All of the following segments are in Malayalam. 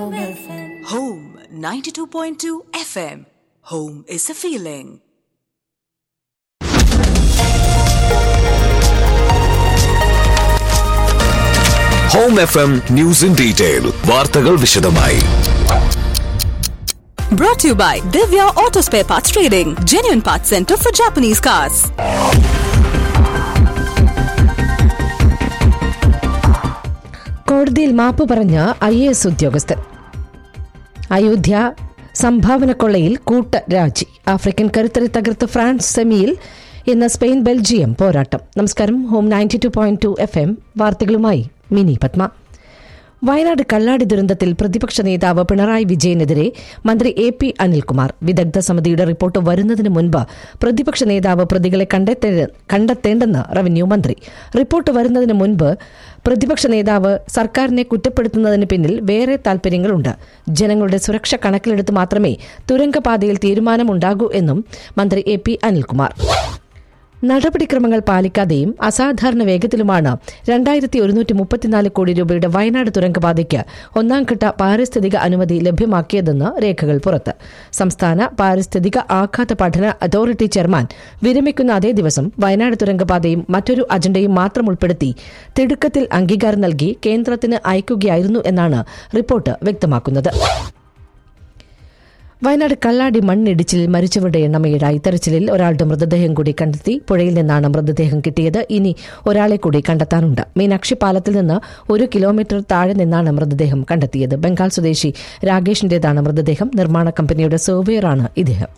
Home 92.2 FM. Home is a feeling. Home F M news in detail വാർത്തകൾ വിശദമായി Brought to you by Divya Auto Spare Parts Trading, genuine parts center for Japanese cars. കോടതിയിൽ മാപ്പ് പറഞ്ഞ ഐ എ എസ് ഉദ്യോഗസ്ഥൻ അയോധ്യ സംഭാവനക്കൊള്ളയിൽ കൂട്ട രാജി ആഫ്രിക്കൻ കരുത്തരെ തകർത്ത് ഫ്രാൻസ് സെമിയിൽ ഇന്ന് സ്പെയിൻ ബെൽജിയം പോരാട്ടം നമസ്കാരം home ninety two point two F M വാർത്തകളുമായി മിനി പത്മ വയനാട് കള്ളാടി ദുരന്തത്തിൽ പ്രതിപക്ഷ നേതാവ് പിണറായി വിജയനെതിരെ മന്ത്രി എ പി അനിൽകുമാർ വിദഗ്ധ സമിതിയുടെ റിപ്പോർട്ട് വരുന്നതിന് മുൻപ് പ്രതിപക്ഷ നേതാവ് പ്രതികളെ കണ്ടെത്തേ- കണ്ടെത്തേണ്ടെന്ന് റവന്യൂ മന്ത്രി റിപ്പോർട്ട് വരുന്നതിന് മുൻപ് പ്രതിപക്ഷ നേതാവ് സർക്കാരിനെ കുറ്റപ്പെടുത്തുന്നതിന് പിന്നിൽ വേറെ താൽപര്യങ്ങളുണ്ട് ജനങ്ങളുടെ സുരക്ഷ കണക്കിലെടുത്ത് മാത്രമേ തുരങ്കപാതയിൽ തീരുമാനമുണ്ടാകൂ എന്നും മന്ത്രി എ പി അനിൽകുമാർ നടപടിക്രമങ്ങൾ പാലിക്കാതെയും അസാധാരണ വേഗത്തിലുമാണ് രണ്ടായിരത്തി ഒരുന്നൂറ്റി മുപ്പത്തിനാല് കോടി രൂപയുടെ വയനാട് തുരങ്കപാതയ്ക്ക് ഒന്നാംഘട്ട പാരിസ്ഥിതിക അനുമതി ലഭ്യമാക്കിയതെന്ന് രേഖകൾ പുറത്ത് സംസ്ഥാന പാരിസ്ഥിതിക ആഘാത പഠന അതോറിറ്റി ചെയർമാൻ വിരമിക്കുന്ന അതേ ദിവസം വയനാട് തുരങ്കപാതയും മറ്റൊരു അജണ്ടയും മാത്രം ഉൾപ്പെടുത്തി തിടുക്കത്തിൽ അംഗീകാരം നൽകി കേന്ദ്രത്തിന് അയക്കുകയായിരുന്നു എന്നാണ് റിപ്പോർട്ട് വ്യക്തമാക്കുന്നത് വയനാട് കള്ളാടി മണ്ണിടിച്ചിലിൽ മരിച്ചവരുടെ എണ്ണം ഏഴായി തെരച്ചിലിൽ ഒരാളുടെ മൃതദേഹം കൂടി കണ്ടെത്തി പുഴയിൽ നിന്നാണ് മൃതദേഹം കിട്ടിയത് ഇനി ഒരാളെ കൂടി കണ്ടെത്താനുണ്ട് മീനാക്ഷി പാലത്തിൽ നിന്ന് ഒരു കിലോമീറ്റർ താഴെ നിന്നാണ് മൃതദേഹം കണ്ടെത്തിയത് ബംഗാൾ സ്വദേശി രാകേഷിന്റേതാണ് മൃതദേഹം നിർമ്മാണ കമ്പനിയുടെ സർവേയറാണ് ഇദ്ദേഹം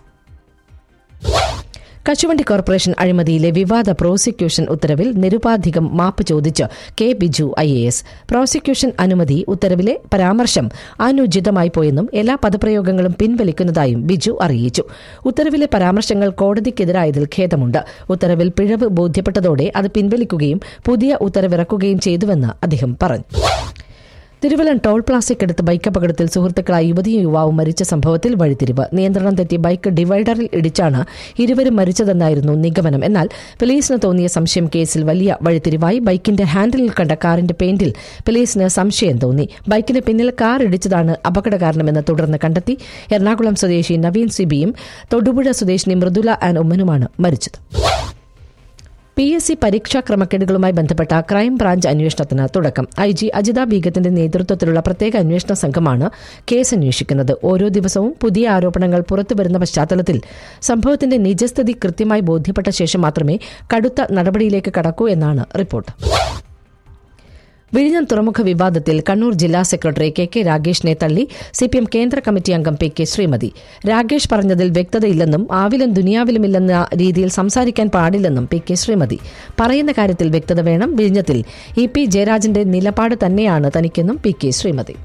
കശുവണ്ടി കോർപ്പറേഷൻ അഴിമതിയിലെ വിവാദ പ്രോസിക്യൂഷൻ ഉത്തരവിൽ നിരുപാധികം മാപ്പ് ചോദിച്ച് K Biju I A S prosecution അനുമതി ഉത്തരവിലെ പരാമർശം അനുചിതമായി പോയെന്നും എല്ലാ പദപ്രയോഗങ്ങളും പിൻവലിക്കുന്നതായും ബിജു അറിയിച്ചു ഉത്തരവിലെ പരാമർശങ്ങൾ കോടതിക്കെതിരായതിൽ ഖേദമുണ്ട് ഉത്തരവിൽ പിഴവ് ബോധ്യപ്പെട്ടതോടെ അത് പിൻവലിക്കുകയും പുതിയ ഉത്തരവിറക്കുകയും ചെയ്തുവെന്ന് അദ്ദേഹം പറഞ്ഞു തിരുവല്ലം ടോൾ പ്ലാസയ്ക്ക് അടുത്ത് ബൈക്ക് അപകടത്തിൽ സുഹൃത്തുക്കളായ യുവതിയും യുവാവും മരിച്ച സംഭവത്തിൽ വഴിത്തിരിവ് നിയന്ത്രണം തെറ്റി ബൈക്ക് ഡിവൈഡറിൽ ഇടിച്ചാണ് ഇരുവരും മരിച്ചതെന്നായിരുന്നു നിഗമനം എന്നാൽ പോലീസിന് തോന്നിയ സംശയം കേസിൽ വലിയ വഴിത്തിരിവായി ബൈക്കിന്റെ ഹാൻഡിലിൽ കണ്ട കാറിന്റെ പെയിന്റിൽ പോലീസിന് സംശയം തോന്നി ബൈക്കിന് പിന്നിൽ കാർ ഇടിച്ചതാണ് അപകട കാരണമെന്ന് തുടർന്ന് കണ്ടെത്തി എറണാകുളം സ്വദേശി നവീൻ സിബിയും തൊടുപുഴ സ്വദേശിനി മൃദുല ആൻ ഉമ്മനുമാണ് മരിച്ചത് പി എസ് സി പരീക്ഷാ ക്രമക്കേടുകളുമായി ബന്ധപ്പെട്ട ക്രൈം ബ്രാഞ്ച് അന്വേഷണത്തിന് തുടക്കം ഐ ജി അജിത ബീഗത്തിന്റെ നേതൃത്വത്തിലുള്ള പ്രത്യേക അന്വേഷണ സംഘമാണ് കേസ് അന്വേഷിക്കുന്നത് ഓരോ ദിവസവും പുതിയ ആരോപണങ്ങൾ പുറത്തുവരുന്ന പശ്ചാത്തലത്തിൽ സംഭവത്തിന്റെ നിജസ്ഥിതി കൃത്യമായി ബോധ്യപ്പെട്ട ശേഷം മാത്രമേ കടുത്ത നടപടിയിലേക്ക് കടക്കൂ എന്നാണ് റിപ്പോർട്ട് വിഴിഞ്ഞം തുറമുഖ വിവാദത്തിൽ കണ്ണൂർ ജില്ലാ സെക്രട്ടറി കെ കെ രാഗേഷിനെ തള്ളി സിപിഎം കേന്ദ്ര കമ്മിറ്റി അംഗം പി കെ ശ്രീമതി രാഗേഷ് പറഞ്ഞതിൽ വ്യക്തതയില്ലെന്നും ആവിലും ദുനിയാവിലുമില്ലെന്ന രീതിയിൽ സംസാരിക്കാൻ പാടില്ലെന്നും പി കെ ശ്രീമതി പറയുന്ന കാര്യത്തിൽ വ്യക്തത വേണം വിഴിഞ്ഞത്തിൽ ഇ പി ജയരാജന്റെ നിലപാട് തന്നെയാണ് തനിക്കെന്നും പി കെ ശ്രീമതി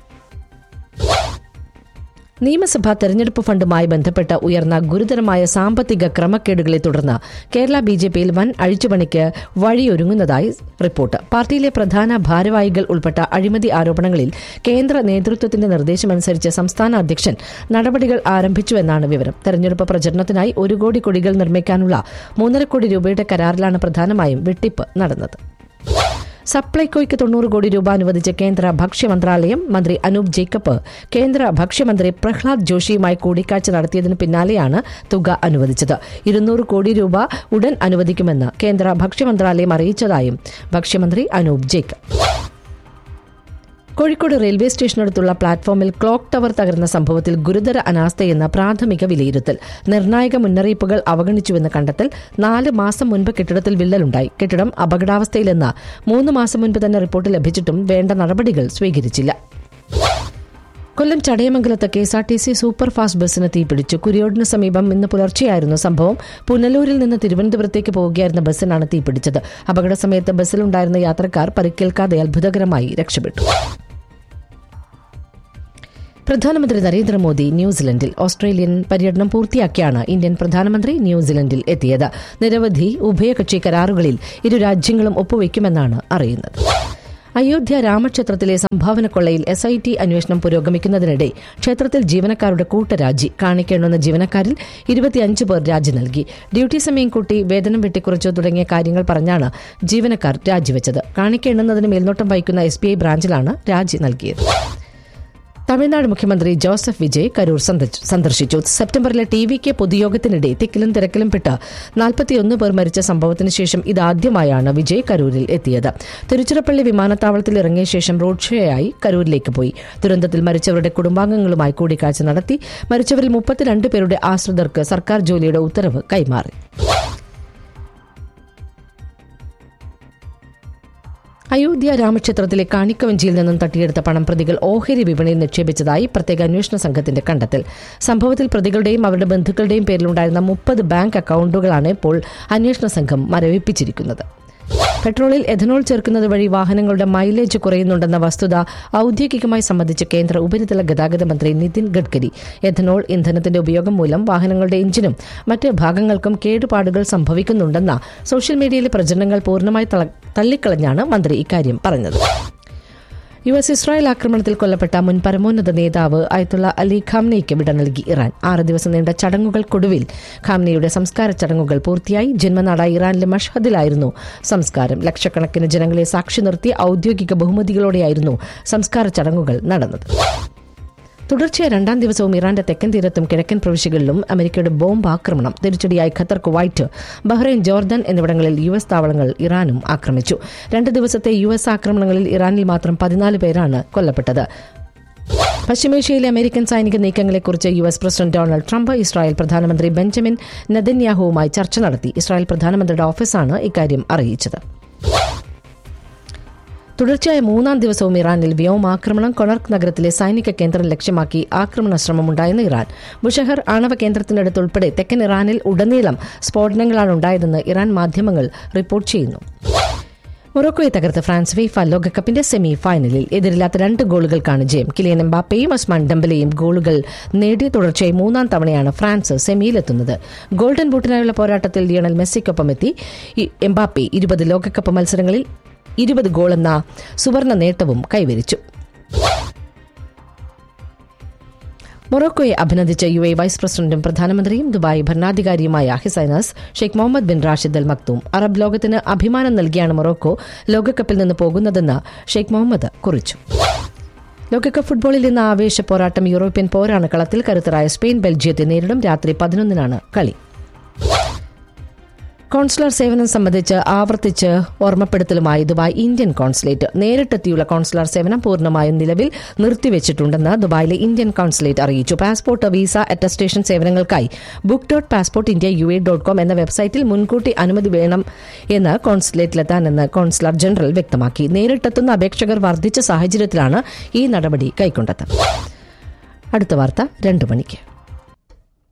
നിയമസഭാ തെരഞ്ഞെടുപ്പ് ഫണ്ടുമായി ബന്ധപ്പെട്ട് ഉയർന്ന ഗുരുതരമായ സാമ്പത്തിക ക്രമക്കേടുകളെ തുടർന്ന് കേരള ബി ജെ പിയിൽ വൻ അഴിച്ചുപണിക്ക് വഴിയൊരുങ്ങുന്നതായി റിപ്പോർട്ട് പാർട്ടിയിലെ പ്രധാന ഭാരവാഹികൾ ഉൾപ്പെട്ട അഴിമതി ആരോപണങ്ങളിൽ കേന്ദ്ര നേതൃത്വത്തിന്റെ നിർദ്ദേശമനുസരിച്ച് സംസ്ഥാന അധ്യക്ഷൻ നടപടികൾ ആരംഭിച്ചുവെന്നാണ് വിവരം തെരഞ്ഞെടുപ്പ് പ്രചരണത്തിനായി ഒരു കോടി കൊടികൾ നിർമ്മിക്കാനുള്ള മൂന്നര കോടി രൂപയുടെ കരാറിലാണ് പ്രധാനമായും വെട്ടിപ്പ് നടന്നത് സപ്ലൈകോയ്ക്ക് തൊണ്ണൂറ് കോടി രൂപ അനുവദിച്ച കേന്ദ്ര ഭക്ഷ്യമന്ത്രാലയം മന്ത്രി അനൂപ് ജേക്കബ് കേന്ദ്ര ഭക്ഷ്യമന്ത്രി പ്രഹ്ലാദ് ജോഷിയുമായി കൂടിക്കാഴ്ച നടത്തിയതിന് പിന്നാലെയാണ് തുക അനുവദിച്ചത് ഇരുന്നൂറ് കോടി രൂപ ഉടൻ അനുവദിക്കുമെന്ന് കേന്ദ്ര ഭക്ഷ്യമന്ത്രാലയം അറിയിച്ചതായും ഭക്ഷ്യമന്ത്രി അനൂപ് ജേക്കബ് കോഴിക്കോട് റെയിൽവേ സ്റ്റേഷനടുത്തുള്ള പ്ലാറ്റ്ഫോമിൽ ക്ലോക്ക് ടവർ തകർന്ന സംഭവത്തിൽ ഗുരുതര അനാസ്ഥയെന്ന പ്രാഥമിക വിലയിരുത്തൽ നിർണായക മുന്നറിയിപ്പുകൾ അവഗണിച്ചുവെന്ന് കണ്ടെത്തൽ നാല് മാസം മുൻപ് കെട്ടിടത്തിൽ വിള്ളലുണ്ടായി കെട്ടിടം അപകടാവസ്ഥയിലെന്ന് മൂന്ന് മാസം മുൻപ് തന്നെ റിപ്പോർട്ട് ലഭിച്ചിട്ടും വേണ്ട നടപടികൾ സ്വീകരിച്ചില്ല കൊല്ലം ചടയമംഗലത്ത് K S R T C super fast ബസ്സിന് തീപിടിച്ചു കുരിയോടിന് സമീപം ഇന്ന് പുലർച്ചെയായിരുന്നു സംഭവം പുനലൂരിൽ നിന്ന് തിരുവനന്തപുരത്തേക്ക് പോവുകയായിരുന്ന ബസ്സിനാണ് തീപിടിച്ചത് അപകട സമയത്ത് ബസ്സിലുണ്ടായിരുന്ന യാത്രക്കാർ പരിക്കേൽക്കാതെ അത്ഭുതകരമായി രക്ഷപ്പെട്ടു പ്രധാനമന്ത്രി നരേന്ദ്രമോദി ന്യൂസിലൻഡിൽ ഓസ്ട്രേലിയൻ പര്യടനം പൂർത്തിയാക്കിയാണ് ഇന്ത്യൻ പ്രധാനമന്ത്രി ന്യൂസിലൻഡിൽ എത്തിയത് നിരവധി ഉഭയകക്ഷി കരാറുകളിൽ ഇരു രാജ്യങ്ങളും ഒപ്പുവയ്ക്കുമെന്നാണ് അറിയുന്നത് അയോധ്യ രാമക്ഷേത്രത്തിലെ സംഭാവന കൊള്ളയിൽ എസ് ഐ ടി അന്വേഷണം പുരോഗമിക്കുന്നതിനിടെ ക്ഷേത്രത്തിൽ ജീവനക്കാരുടെ കൂട്ടരാജി കാണിക്കേണ്ടുന്ന ജീവനക്കാരിൽ ഇരുപത്തിയഞ്ച് പേർ രാജി നൽകി ഡ്യൂട്ടി സമയം കൂട്ടി വേതനം വെട്ടിക്കുറച്ചു തുടങ്ങിയ കാര്യങ്ങൾ പറഞ്ഞാണ് ജീവനക്കാർ രാജിവെച്ചത് കാണിക്കേണ്ടുന്നതിന് മേൽനോട്ടം വഹിക്കുന്ന എസ് ബ്രാഞ്ചിലാണ് രാജി നൽകിയത് തമിഴ്നാട് മുഖ്യമന്ത്രി ജോസഫ് വിജയ് കരൂർ സന്ദർശ- സന്ദർശിച്ചു സെപ്റ്റംബറിലെ ടി വി കെ പൊതുയോഗത്തിനിടെ തിക്കിലും തിരക്കിലും പെട്ട് നാൽപ്പത്തിയൊന്ന് പേർ മരിച്ച സംഭവത്തിന് ശേഷം ഇതാദ്യമായാണ് വിജയ് കരൂരിൽ എത്തിയത് തിരുച്ചിറപ്പള്ളി വിമാനത്താവളത്തിൽ ഇറങ്ങിയ ശേഷം റോഡ് ഷോയായി കരൂരിലേക്ക് പോയി ദുരന്തത്തിൽ മരിച്ചവരുടെ കുടുംബാംഗങ്ങളുമായി കൂടിക്കാഴ്ച നടത്തി മരിച്ചവരിൽ മുപ്പത്തിരണ്ട് പേരുടെ ആശ്രിതർക്ക് സർക്കാർ ജോലിയുടെ ഉത്തരവ് കൈമാറി അയോധ്യ രാമക്ഷേത്രത്തിലെ കാണിക്കവഞ്ചിയിൽ നിന്നും തട്ടിയെടുത്ത പണം പ്രതികൾ ഓഹരി വിപണിയിൽ നിക്ഷേപിച്ചതായി പ്രത്യേക അന്വേഷണ സംഘത്തിന്റെ കണ്ടെത്തൽ സംഭവത്തിൽ പ്രതികളുടെയും അവരുടെ ബന്ധുക്കളുടെയും പേരിലുണ്ടായിരുന്ന മുപ്പത് ബാങ്ക് അക്കൌണ്ടുകളാണ് ഇപ്പോൾ അന്വേഷണ സംഘം മരവിപ്പിച്ചിരിക്കുന്നത് പെട്രോളിൽ എഥനോൾ ചേർക്കുന്നത് വഴി വാഹനങ്ങളുടെ മൈലേജ് കുറയുന്നുണ്ടെന്ന വസ്തുത ഔദ്യോഗികമായി സംബന്ധിച്ച് കേന്ദ്ര ഉപരിതല ഗതാഗത മന്ത്രി നിതിൻ ഗഡ്കരി എഥനോൾ ഇന്ധനത്തിന്റെ ഉപയോഗം മൂലം വാഹനങ്ങളുടെ എഞ്ചിനും മറ്റ് ഭാഗങ്ങൾക്കും കേടുപാടുകൾ സംഭവിക്കുന്നുണ്ടെന്ന സോഷ്യൽ മീഡിയയിലെ പ്രചരണങ്ങൾ പൂർണ്ണമായി തള- തള്ളിക്കളഞ്ഞാണ് മന്ത്രി ഇക്കാര്യം പറഞ്ഞത് യു എസ് ഇസ്രായേൽ ആക്രമണത്തിൽ കൊല്ലപ്പെട്ട മുൻ പരമോന്നത നേതാവ് അയത്തുള്ള അലി ഖാംനെയ്ക്ക് വിട നൽകി ഇറാൻ ആറ് ദിവസം നീണ്ട ചടങ്ങുകൾക്കൊടുവിൽ ഖാംനെയുടെ സംസ്കാര ചടങ്ങുകൾ പൂർത്തിയായി ജന്മനാടായ ഇറാനിലെ മഷ്ഹദിലായിരുന്നു സംസ്കാരം ലക്ഷക്കണക്കിന് ജനങ്ങളെ സാക്ഷി നിർത്തി ഔദ്യോഗിക ബഹുമതികളോടെയായിരുന്നു സംസ്കാര ചടങ്ങുകൾ നടന്നത് തുടർച്ചയായ രണ്ടാം ദിവസവും ഇറാന്റെ തെക്കൻ തീരത്തും കിഴക്കൻ പ്രവിശ്യകളിലും അമേരിക്കയുടെ ബോംബ് ആക്രമണം തിരിച്ചടിയായി ഖത്തർ കുവൈറ്റ് ബഹ്റൈൻ ജോർദാൻ എന്നിവിടങ്ങളിൽ യു എസ് താവളങ്ങൾ ഇറാനും ആക്രമിച്ചു രണ്ട് ദിവസത്തെ യു എസ് ആക്രമണങ്ങളിൽ ഇറാനിൽ മാത്രം പതിനാല് പേരാണ് കൊല്ലപ്പെട്ടത് പശ്ചിമേഷ്യയിലെ അമേരിക്കൻ സൈനിക നീക്കങ്ങളെക്കുറിച്ച് U S president Donald Trump Israel പ്രധാനമന്ത്രി ബെഞ്ചമിൻ നെതന്യാഹുവുമായി ചർച്ച നടത്തി ഇസ്രായേൽ പ്രധാനമന്ത്രിയുടെ ഓഫീസാണ് ഇക്കാര്യം അറിയിച്ചത് തുടർച്ചയായ മൂന്നാം ദിവസവും ഇറാനിൽ വ്യോമാക്രമണം കൊണർക്ക് നഗരത്തിലെ സൈനിക കേന്ദ്രം ലക്ഷ്യമാക്കി ആക്രമണ ശ്രമമുണ്ടായെന്ന് ഇറാൻ ബുഷഹർ ആണവ കേന്ദ്രത്തിനടുത്ത് ഉൾപ്പെടെ തെക്കൻ ഇറാനിൽ ഉടനീളം സ്ഫോടനങ്ങളാണ് ഉണ്ടായതെന്ന് ഇറാൻ മാധ്യമങ്ങൾ റിപ്പോർട്ട് ചെയ്യുന്നു മൊറോക്കോയെ തകർത്ത് ഫ്രാൻസ് ഫിഫ ലോകകപ്പിന്റെ സെമി ഫൈനലിൽ എതിരില്ലാത്ത രണ്ട് ഗോളുകൾക്കാണ് ജയം കിലിയൻ എംബാപ്പയും ഉസ്മാൻ ഡംബലയും ഗോളുകൾ നേടിയ തുടർച്ചയായി മൂന്നാം തവണയാണ് ഫ്രാൻസ് സെമിയിലെത്തുന്നത് ഗോൾഡൻ ബൂട്ടിനായുള്ള പോരാട്ടത്തിൽ ലിയണൽ മെസ്സിക്കൊപ്പം എത്തി ഈ എംബാപ്പെ ഇരുപത് ലോകകപ്പ് മത്സരങ്ങളിൽ ഇരുപത് ഗോളെന്ന സുവർണ നേട്ടവും കൈവരിച്ചു മൊറോക്കോയെ അഭിനന്ദിച്ച യു എ വൈസ് പ്രസിഡന്റും പ്രധാനമന്ത്രിയും ദുബായ് ഭരണാധികാരിയുമായ his highness Sheikh Mohammed bin Rashid Al Maktoum Arab ലോകത്തിന് അഭിമാനം നൽകിയാണ് മൊറോക്കോ ലോകകപ്പിൽ നിന്ന് പോകുന്നതെന്ന് ഷെയ്ഖ് മുഹമ്മദ് കുറിച്ചു ലോകകപ്പ് ഫുട്ബോളിൽ ഇന്ന് ആവേശ പോരാട്ടം യൂറോപ്യൻ പോരാണ് കളത്തിൽ കരുത്തരായ സ്പെയിൻ ബെൽജിയത്തെ നേരിടും രാത്രി പതിനൊന്നിനാണ് കളി കോൺസുലർ സേവനം സംബന്ധിച്ച് ആവർത്തിച്ച് ഓർമ്മപ്പെടുത്തലുമായി ദുബായ് ഇന്ത്യൻ കോൺസുലേറ്റ് നേരിട്ടെത്തിയുള്ള കോൺസുലർ സേവനം പൂർണ്ണമായും നിലവിൽ നിർത്തിവെച്ചിട്ടുണ്ടെന്ന് ദുബായിലെ ഇന്ത്യൻ കോൺസുലേറ്റ് അറിയിച്ചു പാസ്പോർട്ട് വിസ അറ്റസ്റ്റേഷൻ സേവനങ്ങൾക്കായി book dot passport India U A dot com എന്ന വെബ്സൈറ്റിൽ മുൻകൂട്ടി അനുമതി വേണം എന്ന് കോൺസുലേറ്റിലെത്താനെന്ന് കോൺസുലർ ജനറൽ വ്യക്തമാക്കി നേരിട്ടെത്തുന്ന അപേക്ഷകർ വർദ്ധിച്ച സാഹചര്യത്തിലാണ് ഈ നടപടി കൈക്കൊണ്ടത് അടുത്ത വാർത്ത രണ്ടു മണിക്ക്